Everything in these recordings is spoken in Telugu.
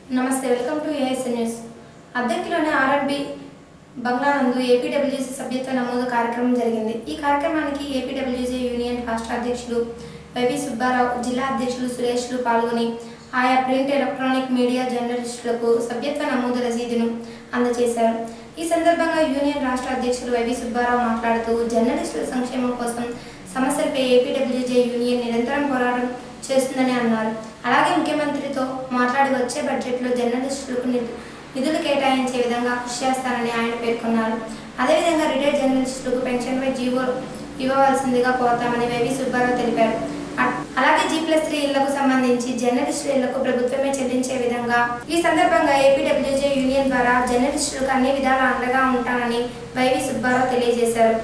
నమస్తే వెల్కమ్ టు ఏఎస్ న్యూస్ అద్దెకిలోని ఆర్ఆర్బి బంగ్లా నందు ఏపీడబ్ల్యూసీ సభ్యత్వ నమోదు కార్యక్రమం జరిగింది ఈ కార్యక్రమానికి ఏపీడబ్ల్యూసీ యూనియన్ రాష్ట్ర అధ్యక్షులు వైవి సుబ్బారావు జిల్లా అధ్యక్షులు సురేష్లు పాల్గొని ఆయా ప్రింట్ ఎలక్ట్రానిక్ మీడియా జర్నలిస్టులకు సభ్యత్వ నమోదు రసీదును అందజేశారు ఈ సందర్భంగా యూనియన్ రాష్ట్ర అధ్యక్షులు వైవి సుబ్బారావు మాట్లాడుతూ జర్నలిస్టుల సంక్షేమం కోసం సమస్యలపై ఏపీడబ్ల్యూజే యూనియన్ నిరంతరం పోరాటం చేస్తుందని అన్నారు అలాగే ముఖ్యమంత్రితో మాట్లాడి వచ్చే బడ్జెట్లో జర్నలిస్టులకు ని- నిధులు కేటాయించే విధంగా కృషి చేస్తానని ఆయన పేర్కొన్నారు అదేవిధంగా రిటైర్డ్ జర్నలిస్టులకు పెన్షన్పై జీవో ఇవ్వవలసిందిగా కోరతామని వైవి సుబ్బారావు తెలిపారు అ- అలాగే జీ ప్లస్ త్రీ ఇళ్లకు సంబంధించి జర్నలిస్టుల ఇళ్లకు ప్రభుత్వమే చెల్లించే విధంగా ఈ సందర్భంగా ఏపీడబ్ల్యూజే యూనియన్ ద్వారా జర్నలిస్టులకు అన్ని విధాల అండగా ఉంటానని వైవి సుబ్బారావు తెలియజేశారు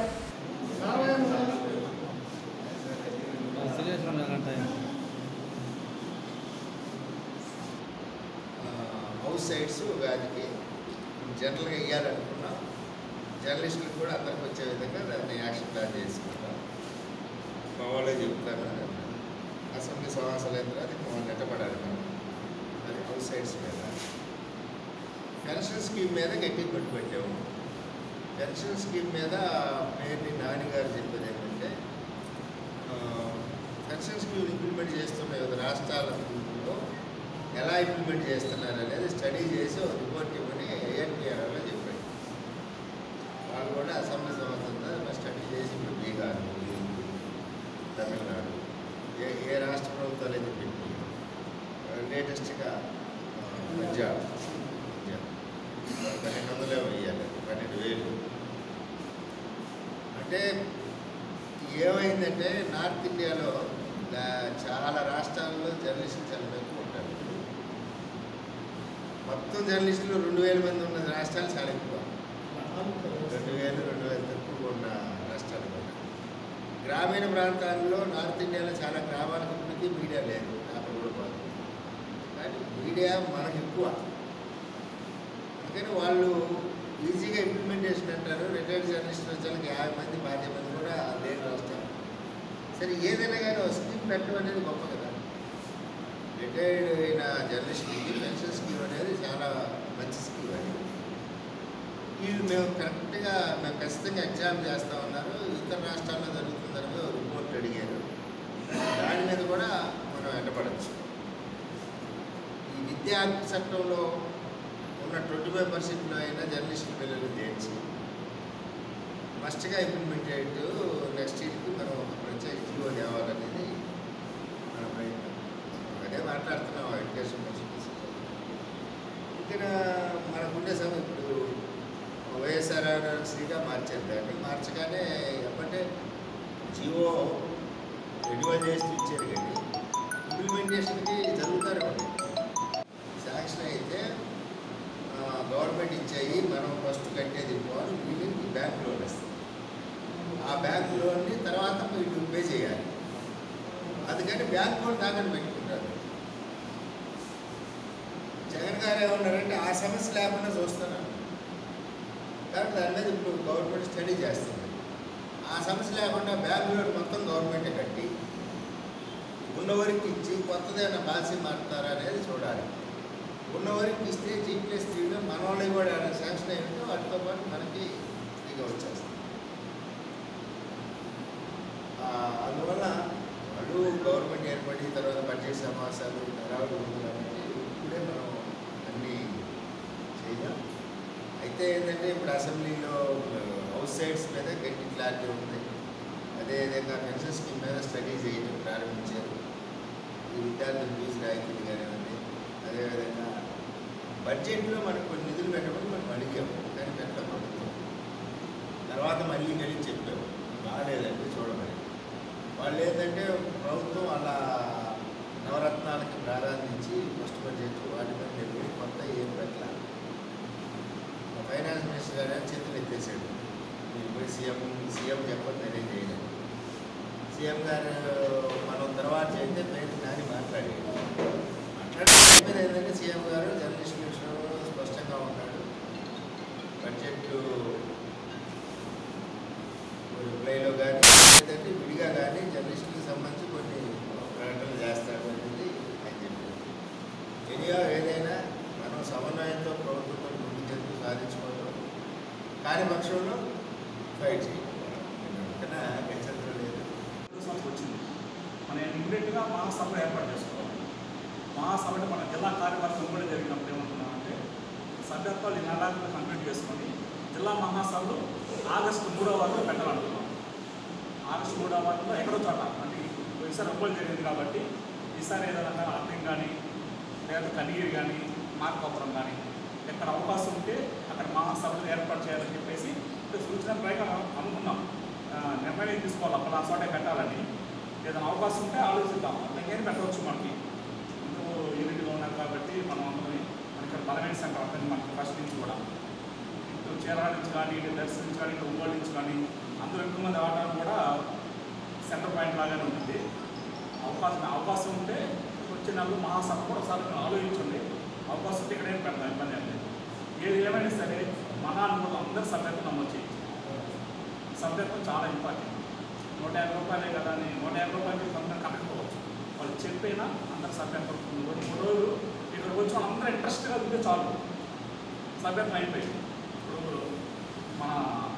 హౌస్ సైడ్స్ ఉగాదికి జనరల్గా ఇవ్వాలనుకున్నాం జర్నలిస్టులకు కూడా అందరికి వచ్చే విధంగా దాన్ని యాక్షన్ ప్లాన్ చేసుకుంటాం మా వాళ్ళే చెప్తాను అని అన్నారు. అసెంబ్లీ సమావేశాలు అయిన తర్వాత ఇంకా వాళ్ళు నెట్టబడాలి మనం అది హౌస్ సైడ్స్ మీద పెన్షన్ స్కీమ్ మీద గట్టి పట్టు పెట్టాము పెన్షన్ స్కీమ్ మీద పేరుని నాని గారు చెప్పేది ఏంటంటే ఆ, పెన్షన్ స్కీమ్ ఇంప్లిమెంట్ చేస్తున్న వివిధ రాష్ట్రాలలో ఎలా ఇంప్లిమెంట్ చేస్తున్నారు అనేది స్టడీ చేసి ఒక రిపోర్ట్ ఇవ్వని ఏఎన్పిఆర్లో చెప్పాడు వాళ్ళు కూడా అసెంబ్లీ సంవత్సరంలో స్టడీ చేసి ఇప్పుడు బీహార్ తమిళనాడు ఏ ఏ రాష్ట్ర ప్రభుత్వాలు అయితే పెట్టి లేటెస్ట్గా పంజాబ్ పంజాబ్ పన్నెండు వందలే వెయ్యాలి పన్నెండు వేలు అంటే ఏమైందంటే నార్త్ ఇండియాలో లా- చాలా రాష్ట్రాల్లో జర్నలిస్టులు చాలా తక్కువ ఉంటారు మొత్తం జర్నలిస్టులు రెండు వేల మంది ఉన్న రాష్ట్రాలు చాలా ఎక్కువ రెండు వేలు రెండు వేల తక్కువ ఉన్న రాష్ట్రాలు కూడా గ్రామీణ ప్రాంతాల్లో నార్త్ ఇండియాలో చాలా గ్రామాలకు ఇప్పటికీ మీడియా లేదు పేపర్ కూడా పోదు కానీ మీడియా మనకు ఎక్కువ అందుకని వాళ్ళు ఈజీగా ఇంప్లిమెంటేషన్ అంటారు రిటైర్డ్ జర్నలిస్ట్ వచ్చానికి యాభై మంది పాతిక మంది కూడా లేని రాష్ట్రాలు సరే ఏదైనా కానీ ఒక స్కీమ్ పెట్టడం అనేది గొప్ప కదా రిటైర్డ్ అయిన జర్నలిస్ట్కి పెన్షన్ స్కీమ్ అనేది చాలా మంచి స్కీమ్ అది వీళ్ళు మేము కరెక్ట్గా మేము ఖచ్చితంగా ఎగ్జామ్ చేస్తూ ఉన్నారు ఇతర రాష్ట్రాల్లో జరుగుతుందని ఒక రిపోర్ట్ అడిగారు దాని మీద కూడా మనం వెంటపడచ్చు ఈ విద్యా హక్కు చట్టంలో ఉన్న ట్వంటీ ఫైవ్ పర్సెంట్లో అయినా జర్నలిస్టుల పిల్లలు చేర్చి మస్ట్గా ఇంప్లిమెంటెడ్ నెక్స్ట్ ఇయర్కి మనం ఒక ప్రత్యేక జీవో తేవాలనేది మన ప్రయత్నం అదే మాట్లాడుతున్నాం ఎడ్యుకేషన్ ఇక్కడ మనకుండే సమయం ఇప్పుడు వైఎస్ఆర్ఆర్సీగా మార్చారు దాన్ని మార్చగానే ఎప్పటి జీవో రెన్యువల్ చేసి ఇచ్చారు కానీ ఇంప్లిమెంటేషన్కి జరుగుతూనే ఉంది శాంక్షన్ అయితే గవర్నమెంట్ ఇచ్చాయి మనం ఫస్ట్ కట్టేది పోవాలి వీళ్ళకి బ్యాంక్ లోన్ వస్తుంది ఆ బ్యాంక్ లోన్ని తర్వాత వీళ్ళు పే చేయాలి అందుకని బ్యాంక్ లోన్ తాకట్టు పెట్టుకుంటారు జగన్ గారు ఏమన్నారంటే ఆ సమస్య లేకుండా చూస్తున్నాను కానీ దాని మీద ఇప్పుడు గవర్నమెంట్ స్టడీ చేస్తుంది ఆ సమస్య లేకుండా బ్యాంక్ లోన్ మొత్తం గవర్నమెంటే కట్టి ఉన్నవరికి ఇచ్చి కొత్తదైన పాలసీ మారుతారా అనేది చూడాలి ఉన్నవరికి ఇస్తే జీ ప్లస్ త్రీలో మన వాళ్ళకి కూడా శాంక్షన్ అయినట్టు వాటితో పాటు మనకి ఫ్రీగా వచ్చేస్తుంది ఆ, అందువల్ల వాళ్ళు గవర్నమెంట్ ఏర్పడి తర్వాత బడ్జెట్ సమావేశాలు తరాలు కాబట్టి ఇప్పుడే మనం అన్నీ చేయాలి అయితే ఏంటంటే ఇప్పుడు అసెంబ్లీలో హౌస్ సైడ్స్ మీద గట్టి క్లారిటీ ఉంది అదేవిధంగా పెన్షన్ స్కీమ్ మీద స్టడీ చేయడం ప్రారంభించారు ఈ విద్యార్థుల ఫీజు రాయితీలు కానివ్వండి అదేవిధంగా బడ్జెట్లో మనకు కొన్ని నిధులు పెట్టమని మనం అడిగాము కానీ పెట్టకపోతుంది తర్వాత మళ్ళీ కలిసి చెప్పాము బాగాలేదండి చూడమని వాళ్ళు ఏంటంటే ప్రభుత్వం అలా నవరత్నాలకి ప్రారంభించి ఫస్ట్ బడ్జెట్ వాటి మీద నిర్వహి కొత్త ఏం పెట్టాల ఫైనాన్స్ మినిస్టర్ గారు చేతులు ఎత్తేసాడు మీరు పోయి సీఎం సీఎం చెప్పదు నేనేం చేయలేదు సీఎం గారు మనం తర్వాత చేస్తే పేరు నాని మాట్లాడి మాట్లాడే ఏంటంటే సీఎం గారు జర్నలిస్ట్ విషయంలో స్పష్టంగా ఉన్నాడు బడ్జెట్ రిప్లైలో కానీ లేదంటే విడిగా కానీ జర్నలిస్టులకు సంబంధించి కొన్ని ప్రకటనలు చేస్తాడు అనేది ఆయన చెప్పారు ఎనియో ఏదైనా కాని పక్షంలో ఫైట్ చేయాలి కన్నా గచ్చంతరం లేదు సంవత్సరం వచ్చింది మనం ఇమ్మీడియట్గా మహాసభ ఏర్పాటు చేసుకోవాలి మహాసభని మన జిల్లా కార్యవర్గం కూడా జరిగినప్పుడు ఏమంటున్నామంటే సభ్యత్వాలు ఈ నెలాఖరు కంప్లీట్ చేసుకొని జిల్లా మహాసభలు ఆగస్టు మూడో వారంలో పెట్టాలనుకున్నాం ఆగస్టు మూడో వారంలో ఎక్కడో చోట అంటే ఈసారి ఒంగోలు జరిగింది కాబట్టి ఈసారి ఏదైనా ఆర్థిక కానీ లేదా కనిగిరి కానీ మార్కాపురం కానీ ఎక్కడ అవకాశం ఉంటే అక్కడ మహాసభలు ఏర్పాటు చేయాలని చెప్పేసి సూచన ప్రకారం అనుకున్నాం ఆ, నిర్ణయం తీసుకోవాలి అప్పుడు ఆ చోటే పెట్టాలని ఏదైనా అవకాశం ఉంటే ఆలోచిద్దాం అందుకని పెట్టవచ్చు మనకి ఇందులో యూనిట్గా ఉన్నారు కాబట్టి మనం అందరం మనకి ఇక్కడ బలమైన సెంటర్ అర్థం మనకి ఫస్ట్ నుంచి కూడా ఇటు చీరాల నుంచి కానీ ఇటు దర్శనం నుంచి కానీ ఇటు ఒంగోలు నుంచి కానీ అందరూ ఎక్కువ మంది ఆడడానికి కూడా సెంటర్ పాయింట్ లాగానే ఉంటుంది అవకాశం అవకాశం ఉంటే వచ్చే నెలలో మహాసభ కూడా ఒకసారి మీరు ఆలోచించండి అవకాశం ఉంటే ఇక్కడ ఏం పెడతాం ఇబ్బంది ఏం లేదు ఏది ఏమైనా సరే మన అనుకూలం అందరూ సభ్యత్వం నమోదు చేయించాలి సభ్యత్వం చాలా ఇంపార్టెంట్ నూట యాభై రూపాయలే కదా అని నూట యాభై రూపాయలకి కొందరు కట్టకపోవచ్చు వాళ్ళు చెప్పినా అందరు సభ్యత్వం రెండు మూడు రోజులు ఇక్కడికి వచ్చి అందరూ ఇంట్రెస్ట్గా ఉంటే చాలు సభ్యత్వం అయిపోయింది ఇప్పుడు మన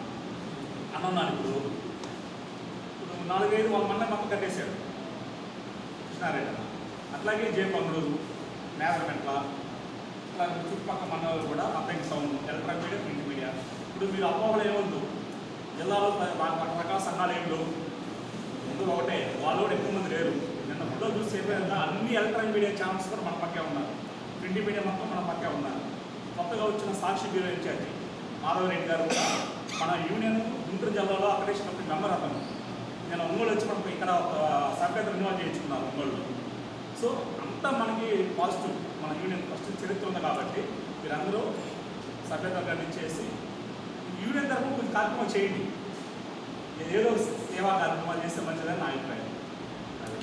అన్నం ఇప్పుడు ఇప్పుడు నాలుగైదు వంద మంది మొత్తం కట్టేశాడు కృష్ణారెడ్డి అన్న అట్లాగే జయపంగుడు మేదరమెట్ల ఇట్లా చుట్టుపక్కల మండలాలు కూడా అర్థంకి sound electronic media print media ఇప్పుడు మీరు అపోహలు ఏమొద్దు జిల్లాలో ప- ప- రకరకాల సంఘాలు ఏం లేవు ముందు ఒకటే వాళ్ళు కూడా ఎక్కువ మంది లేరు నిన్న ఫోటో చూసి చెప్పారంటే అన్ని ఎలక్ట్రానిక్ మీడియా ఛానల్స్ కూడా మన పక్కే ఉన్నారు ప్రింట్ మీడియా మొత్తం మన పక్కే ఉన్నారు కొత్తగా వచ్చిన సాక్షి బ్యూరో ఇన్ఛార్జి మాధవరెడ్డి గారు కూడా మన యూనియన్ గుంటూరు జిల్లాలో అకడేషన్ కమిటీ మెంబర్ అతను నేను ఒంగోలు వచ్చి మనకు ఇక్కడ ఒక సభ్యత రెన్యువల్ చేయించుకున్నాను ఒంగోలులో సో అంతా మనకి పాజిటివ్ మన యూనియన్ ఫస్ట్ చరిత్ర ఉంది కాబట్టి మీరందరూ సభ్యత ఇచ్చేసి యూనియన్ తరఫున కొంచెం కార్యక్రమం చేయండి ఏదో సేవా కార్యక్రమాలు చేస్తే మంచిదని నా అభిప్రాయం అది.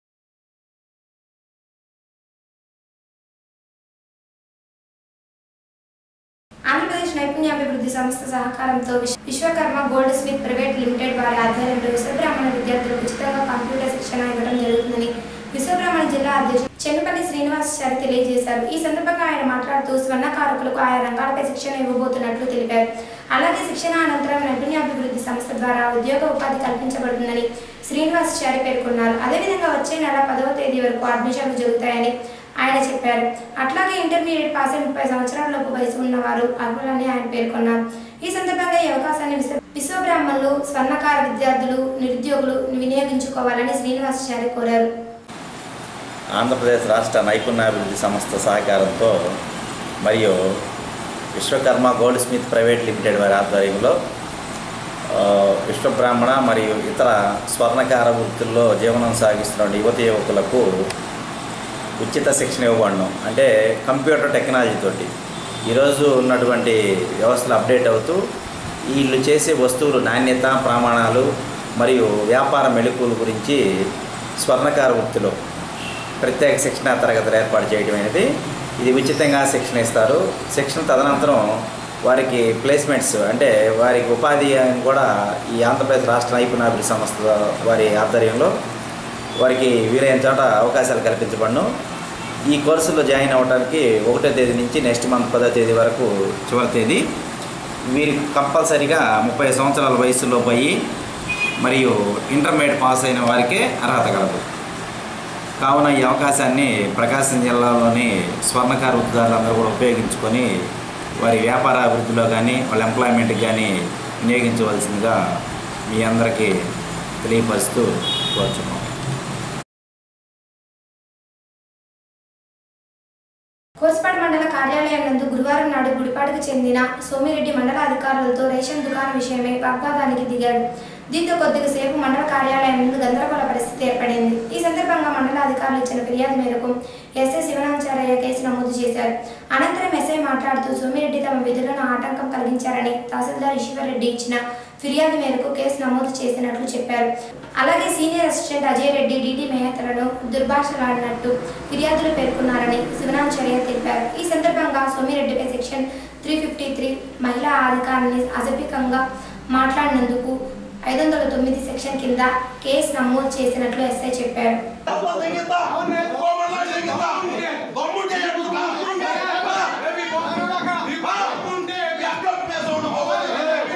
ఆంధ్రప్రదేశ్ నైపుణ్యాభివృద్ధి సంస్థ సహకారంతో విశ్వ- Vishwakarma goldsmith private limited వారి ఆధ్వర్యంలో విశ్వబ్రాహ్మణ విద్యార్థులకు ఉచితంగా కంప్యూటర్ శిక్షణ ఇవ్వడం జరుగుతుందని విశ్వబ్రాహ్మణ జిల్లా అధ్యక్షుడు చెన్నపల్లి శ్రీనివాసాచారి తెలియజేశారు ఈ సందర్భంగా ఆయన మాట్లాడుతూ స్వర్ణకారకులకు ఆయా రంగాలపై శిక్షణ ఇవ్వబోతున్నట్లు తెలిపారు అలాగే శిక్షణ అనంతరం నైపుణ్యాభివృద్ధి సంస్థ ద్వారా ఉద్యోగ ఉపాధి కల్పించబడుతుందని శ్రీనివాసాచారి పేర్కొన్నారు అదేవిధంగా వచ్చే నెల పదవ తేదీ వరకు అడ్మిషన్లు జరుగుతాయని ఆయన చెప్పారు అట్లాగే ఇంటర్మీడియట్ పాస్ అయి ముప్పై సంవత్సరాలలోపు వయసు ఉన్నవారు అర్హులని ఆయన పేర్కొన్నారు ఈ సందర్భంగా ఈ అవకాశాన్ని విశ్వ విశ్వబ్రాహ్మణులు స్వర్ణకార విద్యార్థులు నిరుద్యోగులు వినియోగించుకోవాలని శ్రీనివాసాచారి కోరారు ఆంధ్రప్రదేశ్ రాష్ట్ర నైపుణ్యాభివృద్ధి సంస్థ సహకారంతో మరియు Vishwakarma goldsmith private limited వారి ఆధ్వర్యంలో ఆ, విశ్వబ్రాహ్మణ మరియు ఇతర స్వర్ణకార వృత్తుల్లో జీవనం సాగిస్తున్న యువతి యువకులకు ఉచిత శిక్షణ ఇవ్వబడడం అంటే కంప్యూటర్ టెక్నాలజీ తోటి ఈరోజు ఉన్నటువంటి వ్యవస్థలు అప్డేట్ అవుతూ వీళ్ళు చేసే వస్తువులు నాణ్యత ప్రమాణాలు మరియు వ్యాపార మెళుకువల గురించి స్వర్ణకార వృత్తిలో ప్రత్యేక శిక్షణ తరగతులు ఏర్పాటు చేయడం అనేది ఇది ఉచితంగా శిక్షణ ఇస్తారు శిక్షణ తదనంతరం వారికి ప్లేస్మెంట్స్ అంటే వారికి ఉపాధి అని కూడా ఈ ఆంధ్రప్రదేశ్ రాష్ట్ర నైపుణ్యాభివృద్ధి సంస్థ వారి ఆధ్వర్యంలో వారికి వీలైన చోట అవకాశాలు కల్పించబడను ఈ కోర్సులో జాయిన్ అవ్వడానికి ఒకటో తేదీ నుంచి నెక్స్ట్ మంత్ పదో తేదీ వరకు చివరి తేదీ వీరికి కంపల్సరీగా ముప్పై సంవత్సరాల వయసులో పోయి మరియు ఇంటర్మీడియట్ పాస్ అయిన వారికే అర్హత కలదు కావున ఈ అవకాశాన్ని ప్రకాశం జిల్లాలోని స్వర్ణకార వృత్తిదారులందరూ కూడా ఉపయోగించుకొని వారి వ్యాపార అభివృద్ధిలో కానీ వాళ్ళ ఎంప్లాయ్మెంట్కి కానీ వినియోగించవలసిందిగా మీ అందరికీ తెలియపరుస్తూ కోరుచున్నాం కోస్పాడ్ మండల కార్యాలయం నందు గురువారం నాడు గుడిపాడుకు చెందిన సోమిరెడ్డి మండల అధికారులతో రేషన్ దుకాణం విషయమై వాగ్వాదానికి దిగాడు దీంతో కొద్దిగా సేపు మండల కార్యాలయం నందు గందరగోళ పరిస్థితి ఏర్పడింది ఈ సందర్భంగా మండల అధికారులు ఇచ్చిన ఫిర్యాదు మేరకు ఎస్ఐ శివనాచార్య కేసు నమోదు చేశారు అనంతరం ఎస్ఐ మాట్లాడుతూ సోమిరెడ్డి తమ విధులను ఆటంకం కలిగించారని తహసీల్దార్ ఈశ్వర్రెడ్డి ఇచ్చిన ఫిర్యాదు మేరకు కేసు నమోదు చేసినట్లు చెప్పారు అలాగే senior assistant Ajay Reddy DD మేహతలను దుర్భాషలాడినట్టు ఫిర్యాదులు పేర్కొన్నారని శివనాచార్య తెలిపారు ఈ సందర్భంగా సోమిరెడ్డిపై సెక్షన్ త్రీ ఫిఫ్టీ త్రీ మహిళా అధికారిని అసభ్యకంగా మాట్లాడినందుకు ఐదు వందల తొమ్మిది సెక్షన్ కింద కేసు నమోదు చేసినట్లు ఎస్ఐ చెప్పారు దమ్ముంటే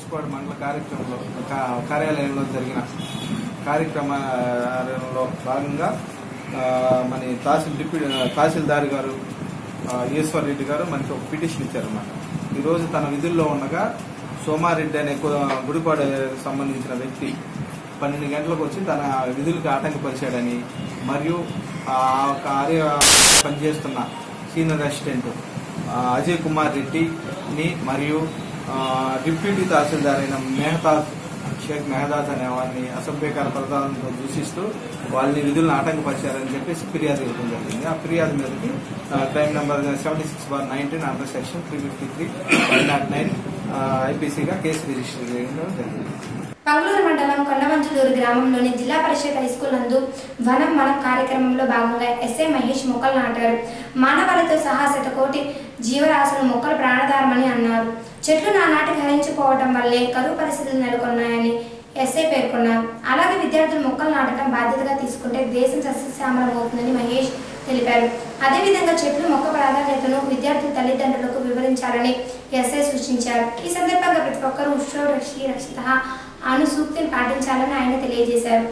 పసుపాడు మండల కార్యక్రమంలో కా- కార్యాలయంలో జరిగిన కార్యక్రమంలో భాగంగా ఆ, మన తహసీల్ డిప్యూటీ తహసీల్దార్ గారు ఆ, ఈశ్వర్ రెడ్డి గారు మనకి ఒక పిటిషన్ ఇచ్చారన్నమాట ఈరోజు తన విధుల్లో ఉండగా సోమారెడ్డి అనే కు- గుడిపాడు సంబంధించిన వ్యక్తి పన్నెండు గంటలకు వచ్చి తన విధులకు ఆటంకపరిచాడని మరియు ఆ కార్య పనిచేస్తున్న సీనియర్ అసిస్టెంట్ ఆ, అజయ్ కుమార్ రెడ్డిని మరియు ఆ, డిప్యూటీ తహసీల్దార్ అయిన మెహతాజ్ షేక్ మెహదాజ్ అనే వారిని అసభ్యకర పదాలతో దూషిస్తూ వాళ్ళని విధులను ఆటంకపరిచారని చెప్పేసి ఫిర్యాదు ఇవ్వడం జరిగింది ఆ ఫిర్యాదు మీదకి ఆ, crime number seventy six bar nineteen under section three fifty three one not nine ఐపీసీగా కేసు రిజిస్టర్ చేయడం జరిగింది పంగులూరు మండలం కొండమంచులూరు గ్రామంలోని జిల్లా పరిషత్ హై స్కూల్ నందు వనం మనం కార్యక్రమంలో భాగంగా ఎస్ఐ మహేష్ మొక్కలు నాటారు మానవాళితో సహా శతకోటి జీవరాశులు మొక్కలు ప్రాణధారమని అన్నారు చెట్లు నానాటికి హరించిపోవటం వల్లే కరువు పరిస్థితులు నెలకొన్నాయని ఎస్ఐ పేర్కొన్నారు అలాగే విద్యార్థులు మొక్కలు నాటడం బాధ్యతగా తీసుకుంటే దేశం సస్యశ్యామలం అవుతుందని మహేష్ తెలిపారు అదేవిధంగా చెట్లు మొక్క ప్రాధాన్యతను విద్యార్థుల తల్లిదండ్రులకు వివరించాలని ఎస్ఐ సూచించారు ఈ సందర్భంగా ప్రతి ఒక్కరూ ఉష్ణో రక్షి రక్షిత అను సూక్తిని పాటించాలని ఆయన తెలియజేశారు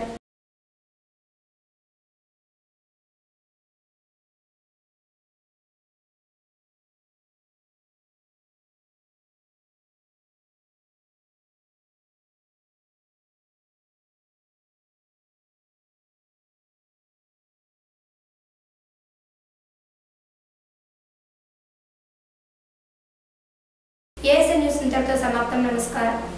ఏఎస్ఎన్ న్యూస్ ఇంతటితో సమాప్తం నమస్కారం